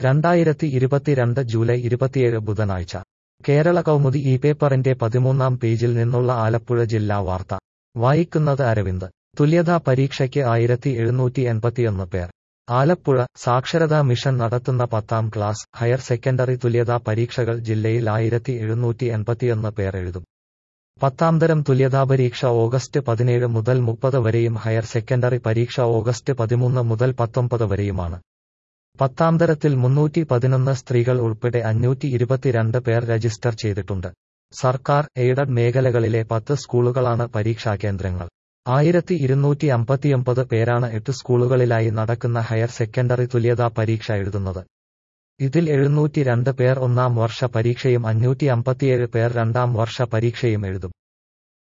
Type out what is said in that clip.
രണ്ടായിരത്തി ഇരുപത്തിരണ്ട് ജൂലൈ ഇരുപത്തിയേഴ് ബുധനാഴ്ച കേരള കൗമുദി ഈ പേപ്പറിന്റെ പതിമൂന്നാം പേജിൽ നിന്നുള്ള ആലപ്പുഴ ജില്ലാ വാർത്ത വായിക്കുന്നത് അരവിന്ദ് തുല്യതാ പരീക്ഷയ്ക്ക് ആയിരത്തി എഴുന്നൂറ്റി എൺപത്തിയൊന്ന് പേർ ആലപ്പുഴ സാക്ഷരതാ മിഷൻ നടത്തുന്ന പത്താം ക്ലാസ് ഹയർ സെക്കൻഡറി തുല്യതാ പരീക്ഷകൾ ജില്ലയിൽ ആയിരത്തി എഴുന്നൂറ്റി എൺപത്തിയൊന്ന് പേർ എഴുതും പത്താം തരം തുല്യതാ പരീക്ഷ ഓഗസ്റ്റ് പതിനേഴ് മുതൽ മുപ്പത് വരെയും ഹയർ സെക്കൻഡറി പരീക്ഷ ഓഗസ്റ്റ് പതിമൂന്ന് മുതൽ പത്തൊമ്പത് വരെയുമാണ് പത്താം തരത്തിൽ മുന്നൂറ്റി പതിനൊന്ന് സ്ത്രീകൾ ഉൾപ്പെടെ അഞ്ഞൂറ്റി ഇരുപത്തിരണ്ട് പേർ രജിസ്റ്റർ ചെയ്തിട്ടുണ്ട് സർക്കാർ എയ്ഡഡ് മേഖലകളിലെ പത്ത് സ്കൂളുകളാണ് പരീക്ഷാ കേന്ദ്രങ്ങൾ ആയിരത്തി ഇരുന്നൂറ്റി അമ്പത്തിയൊമ്പത് പേരാണ് എട്ട് സ്കൂളുകളിലായി നടക്കുന്ന ഹയർ സെക്കൻഡറി തുല്യതാ പരീക്ഷ എഴുതുന്നത് ഇതിൽ എഴുന്നൂറ്റി രണ്ട് പേർ ഒന്നാം വർഷ പരീക്ഷയും അഞ്ഞൂറ്റി അമ്പത്തിയേഴ് പേർ രണ്ടാം വർഷ പരീക്ഷയും എഴുതും